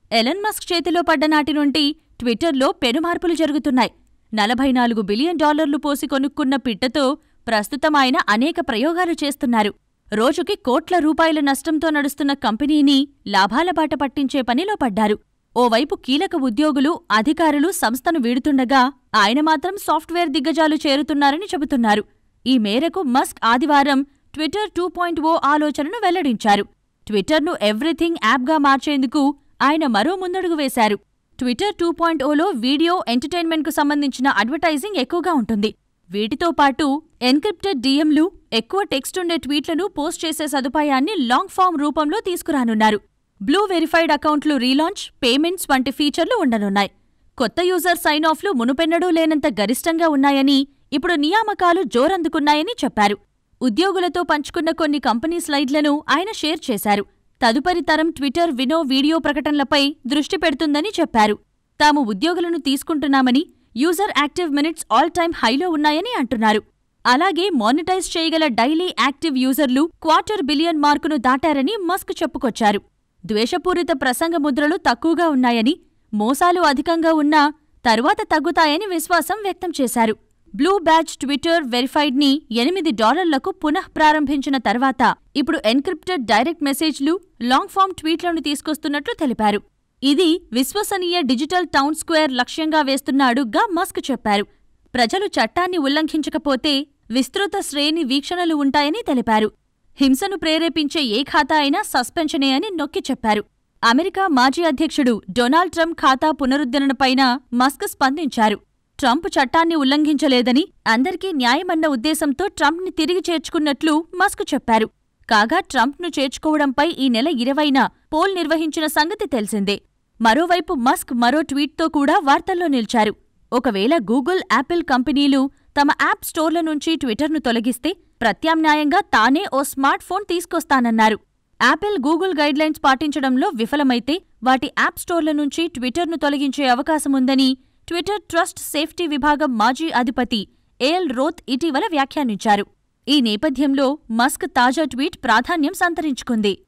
Elon Musk చేతిలో పడ్డ నాటి నుండి ట్విట్టర్లో పెనుమార్పులు జరుగుతున్నాయి నలభై నాలుగు బిలియన్ డాలర్లు పోసి కొనుక్కున్న పిట్టతో ప్రస్తుతం ఆయన అనేక ప్రయోగాలు చేస్తున్నారు రోజుకి కోట్ల రూపాయల నష్టంతో నడుస్తున్న కంపెనీని లాభాల బాట పట్టించే పనిలో పడ్డారు ఓవైపు కీలక ఉద్యోగులు అధికారులు సంస్థను వీడుతుండగా ఆయన మాత్రం సాఫ్ట్వేర్ దిగ్గజాలు చేరుతున్నారని చెబుతున్నారు ఈ మేరకు మస్క్ ఆదివారం ట్విట్టర్ టూ పాయింట్ ఓ ఆలోచనను వెల్లడించారు ట్విట్టర్ను ఎవ్రీథింగ్ యాప్గా మార్చేందుకు ఆయన మరో ముందడుగు వేశారు ట్విట్టర్ టూ పాయింట్ ఓలో వీడియో ఎంటర్టైన్మెంట్కు సంబంధించిన అడ్వర్టైజింగ్ ఎక్కువగా ఉంటుంది వీటితో పాటు ఎన్క్రిప్టెడ్ డిఎంలు ఎక్కువ టెక్స్ట్ ఉండే ట్వీట్లను పోస్ట్ చేసే సదుపాయాన్ని లాంగ్ ఫామ్ రూపంలో తీసుకురానున్నారు బ్లూ వెరిఫైడ్ అకౌంట్లు రీలాంచ్ పేమెంట్స్ వంటి ఫీచర్లు ఉండనున్నాయి కొత్త యూజర్ సైన్ ఆఫ్లు మునుపెన్నడూ లేనంత గరిష్టంగా ఉన్నాయని ఇప్పుడు నియామకాలు జోరందుకున్నాయని చెప్పారు ఉద్యోగులతో పంచుకున్న కొన్ని కంపెనీ స్లైడ్లను ఆయన షేర్ చేశారు తదుపరి తరం ట్విట్టర్ వినో వీడియో ప్రకటనలపై దృష్టి పెడుతుందని చెప్పారు తాము ఉద్యోగులను తీసుకుంటున్నామని user active minutes all time హైలో ఉన్నాయని అంటున్నారు అలాగే మానిటైజ్ చేయగల డైలీ యాక్టివ్ యూజర్లు క్వార్టర్ బిలియన్ మార్కును దాటారని మస్క్ చెప్పుకొచ్చారు ద్వేషపూరిత ప్రసంగ ముద్రలు తక్కువగా ఉన్నాయని మోసాలు అధికంగా ఉన్నా తరువాత తగ్గుతాయని విశ్వాసం వ్యక్తం చేశారు బ్లూ బ్యాచ్ ట్విట్టర్ వెరిఫైడ్ని ఎనిమిది డాలర్లకు పునః ప్రారంభించిన తర్వాత ఇప్పుడు ఎన్క్రిప్టెడ్ డైరెక్ట్ మెసేజ్లు లాంగ్ ఫామ్ ట్వీట్లను తీసుకొస్తున్నట్లు తెలిపారు ఇది విశ్వసనీయ డిజిటల్ టౌన్ స్క్వేర్ లక్ష్యంగా వేస్తున్న అడుగ్గా మస్క్ చెప్పారు ప్రజలు చట్టాన్ని ఉల్లంఘించకపోతే విస్తృత శ్రేణి వీక్షణలు ఉంటాయని తెలిపారు హింసను ప్రేరేపించే ఏ ఖాతా అయినా సస్పెన్షనే అని నొక్కి చెప్పారు అమెరికా మాజీ అధ్యక్షుడు డొనాల్డ్ ట్రంప్ ఖాతా పునరుద్ధరణపైన మస్క్ స్పందించారు ట్రంప్ చట్టాన్ని ఉల్లంఘించలేదని అందరికీ న్యాయమన్న ఉద్దేశంతో ట్రంప్ని తిరిగి చేర్చుకున్నట్లు మస్క్ చెప్పారు కాగా ట్రంప్ను చేర్చుకోవడంపై ఈ నెల ఇరవైన పోల్ నిర్వహించిన సంగతి తెలిసిందే మరోవైపు మస్క్ మరో ట్వీట్తో కూడా వార్తల్లో నిలిచారు ఒకవేళ గూగుల్ యాపిల్ కంపెనీలు తమ యాప్ స్టోర్ల నుంచి ట్విట్టర్ను తొలగిస్తే ప్రత్యామ్నాయంగా తానే ఓ స్మార్ట్ ఫోన్ తీసుకొస్తానన్నారు యాపిల్ గూగుల్ గైడ్లైన్స్ పాటించడంలో విఫలమైతే వాటి యాప్ స్టోర్ల నుంచి ట్విట్టర్ను తొలగించే అవకాశముందని ట్విట్టర్ ట్రస్ట్ సేఫ్టీ విభాగం మాజీ అధిపతి ఏఎల్ రోత్ ఇటీవల వ్యాఖ్యానించారు ఈ నేపథ్యంలో మస్క్ తాజా ట్వీట్ ప్రాధాన్యం సంతరించుకుంది